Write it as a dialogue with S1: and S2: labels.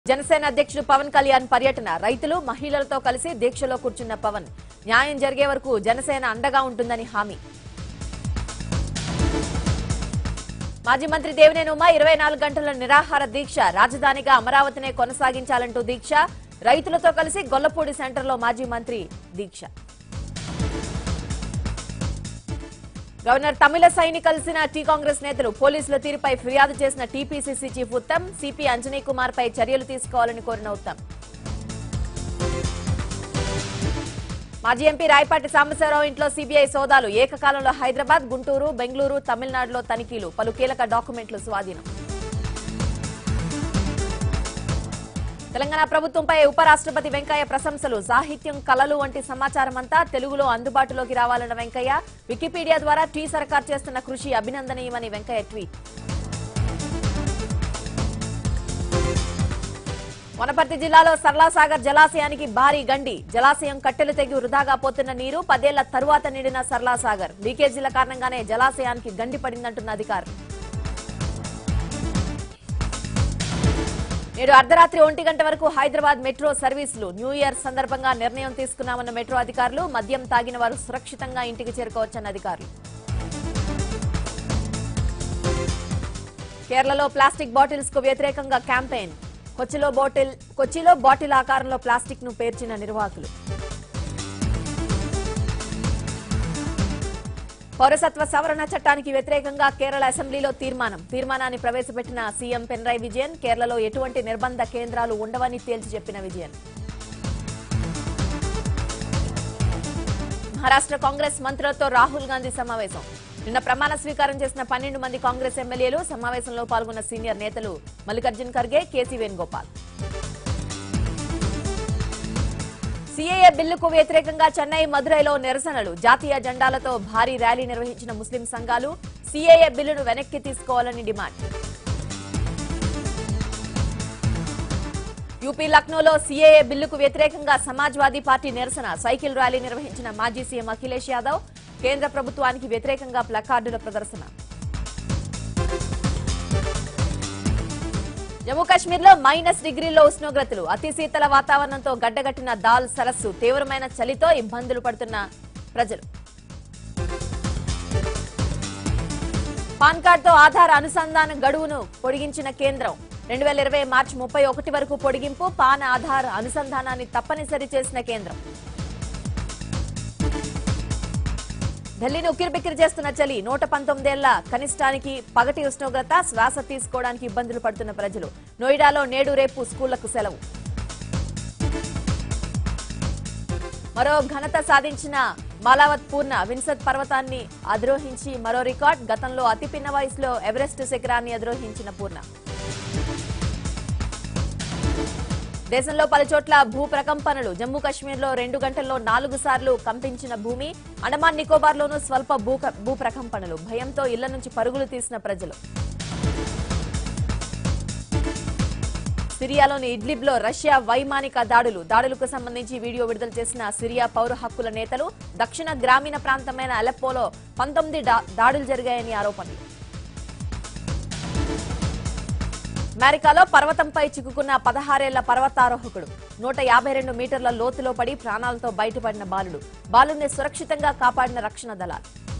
S1: జనసేన అధ్యక్షుడు పవన్ కళ్యాణ్ పర్యటన రైతులు మహిళలతో కలిసి దీక్షలో కూర్చున్న పవన్ న్యాయం జరిగే వరకు జనసేన అండగా ఉంటుందని హామీ మాజీ మంత్రి దేవినేని ఉమా ఇరవై నాలుగు గంటల నిరాహార దీక్ష రాజధానిగా అమరావతినే కొనసాగించాలంటూ దీక్ష రైతులతో కలిసి గొల్లపూడి సెంటర్లో మాజీ మంత్రి దీక్ష గవర్నర్ తమిళసైని కలిసిన టీ కాంగ్రెస్ నేతలు పోలీసుల తీరుపై ఫిర్యాదు చేసిన TPCC chief Uttam CP Anjani Kumar పై చర్యలు తీసుకోవాలని కోరిన ఉత్తమ్ మాజీ ఎంపీ రాయపాటి సాంబశివరావు ఇంట్లో సీబీఐ సోదాలు ఏకకాలంలో హైదరాబాద్ గుంటూరు బెంగళూరు తమిళనాడులో తనిఖీలు పలు కీలక డాక్యుమెంట్లు స్వాధీనం తెలంగాణ ప్రభుత్వంపై ఉపరాష్ట్రపతి వెంకయ్య ప్రశంసలు సాహిత్యం కళలు వంటి సమాచారం అంతా తెలుగులో అందుబాటులోకి రావాలన్న వెంకయ్య వికీపీడియా ద్వారా టీ సర్కార్ చేస్తున్న కృషి అభినందనీయమని వెంకయ్య ట్వీట్ వనపర్తి జిల్లాలో సర్లాసాగర్ జలాశయానికి భారీ గండి జలాశయం కట్టెలు తెగి వృధాగా పోతున్న నీరు పదేళ్ల తరువాత నిండిన సర్లాసాగర్ లీకేజీల కారణంగానే జలాశయానికి గండి పడిందంటున్న అధికారులు నేడు అర్ధరాత్రి ఒంటి గంట వరకు హైదరాబాద్ మెట్రో సర్వీసులు న్యూ ఇయర్ సందర్భంగా నిర్ణయం తీసుకున్నామన్న మెట్రో అధికారులు మద్యం తాగిన వారు సురక్షితంగా ఇంటికి చేరుకోవచ్చన్న అధికారులు కేరళలో ప్లాస్టిక్ బాటిల్స్ కు వ్యతిరేకంగా క్యాంపెయిన్ కొచ్చిలో బాటిల్ కొచ్చిలో బాటిల్ ఆకారంలో ప్లాస్టిక్ ను పేర్చిన నిర్వాహకులు పౌరసత్వ సవరణ చట్టానికి వ్యతిరేకంగా కేరళ అసెంబ్లీలో తీర్మానం తీర్మానాన్ని ప్రవేశపెట్టిన సీఎం పినరయ్ విజయన్ కేరళలో ఎటువంటి నిర్బంధ కేంద్రాలు ఉండవని తేల్చి చెప్పిన విజయన్ మహారాష్ట్ర కాంగ్రెస్ మంత్రులతో రాహుల్ గాంధీ సమావేశం నిన్న ప్రమాణ స్వీకారం చేసిన పన్నెండు మంది కాంగ్రెస్ ఎమ్మెల్యేలు సమావేశంలో పాల్గొన్న సీనియర్ నేతలు మల్లికార్జున్ ఖర్గే కేసీ వేణుగోపాల్ సీఏఏ బిల్లుకు వ్యతిరేకంగా చెన్నై మదురైలో నిరసనలు జాతీయ జెండాలతో భారీ ర్యాలీ నిర్వహించిన ముస్లిం సంఘాలు సీఏఏ బిల్లును వెనక్కి తీసుకోవాలని డిమాండ్ యూపీ లక్నోలో సీఏఏ బిల్లుకు వ్యతిరేకంగా సమాజ్వాదీ పార్టీ నిరసన సైకిల్ ర్యాలీ నిర్వహించిన మాజీ సీఎం అఖిలేష్ యాదవ్ కేంద్ర ప్రభుత్వానికి వ్యతిరేకంగా ప్లకార్డుల ప్రదర్శన జమ్మూ కాశ్మీర్ లో మైనస్ డిగ్రీల్లో ఉష్ణోగ్రతలు అతి శీతల వాతావరణంతో గడ్డగట్టిన దాల్ సరస్సు తీవ్రమైన చలితో ఇబ్బందులు పడుతున్న ప్రజలు పాన్ కార్డ్ తో ఆధార్ అనుసంధాన గడువును పొడిగించిన కేంద్రం రెండు వేల ఇరవై మార్చి ముప్పై ఒకటి వరకు పొడిగింపు పాన్ ఆధార్ అనుసంధానాన్ని తప్పనిసరి చేసిన కేంద్రం ఢిల్లీని ఉక్కిరిబిక్కిరి చేస్తున్న చలి నూట పంతొమ్మిదేళ్ల కనిష్టానికి పగటి ఉష్ణోగ్రత శ్వాస తీసుకోవడానికి ఇబ్బందులు పడుతున్న ప్రజలు నోయిడాలో నేడు రేపు స్కూళ్లకు సెలవు మరో ఘనత సాధించిన మాలావత్ పూర్ణ విన్సత్ పర్వతాన్ని అధిరోహించి మరో రికార్డ్ గతంలో అతి పిన్న వయసులో ఎవరెస్ట్ శిఖరాన్ని అధిరోహించిన పూర్ణ దేశంలో పలు చోట్ల భూ ప్రకంపనలు జమ్మూ కాశ్మీర్లో రెండు గంటల్లో నాలుగు సార్లు కంపించిన భూమి అండమాన్ నికోబార్లోనూ స్వల్ప భూ భూ ప్రకంపనలు భయంతో ఇళ్ల నుంచి పరుగులు తీసిన ప్రజలు సిరియాలోని ఇడ్లిబ్లో రష్యా వైమానిక దాడులు దాడులకు సంబంధించి వీడియో విడుదల చేసిన సిరియా పౌర హక్కుల నేతలు దక్షిణ గ్రామీణ ప్రాంతమైన అలెప్పోలో పంతొమ్మిది దా- దాడులు జరిగాయని ఆరోపణలు అమెరికాలో పర్వతంపై చిక్కుకున్న పదహారేళ్ల పర్వతారోహకుడు నూట యాభై రెండు మీటర్ల లోతులో పడి ప్రాణాలతో బయటపడిన బాలుడు బాలుడిని సురక్షితంగా కాపాడిన రక్షణ దళాలు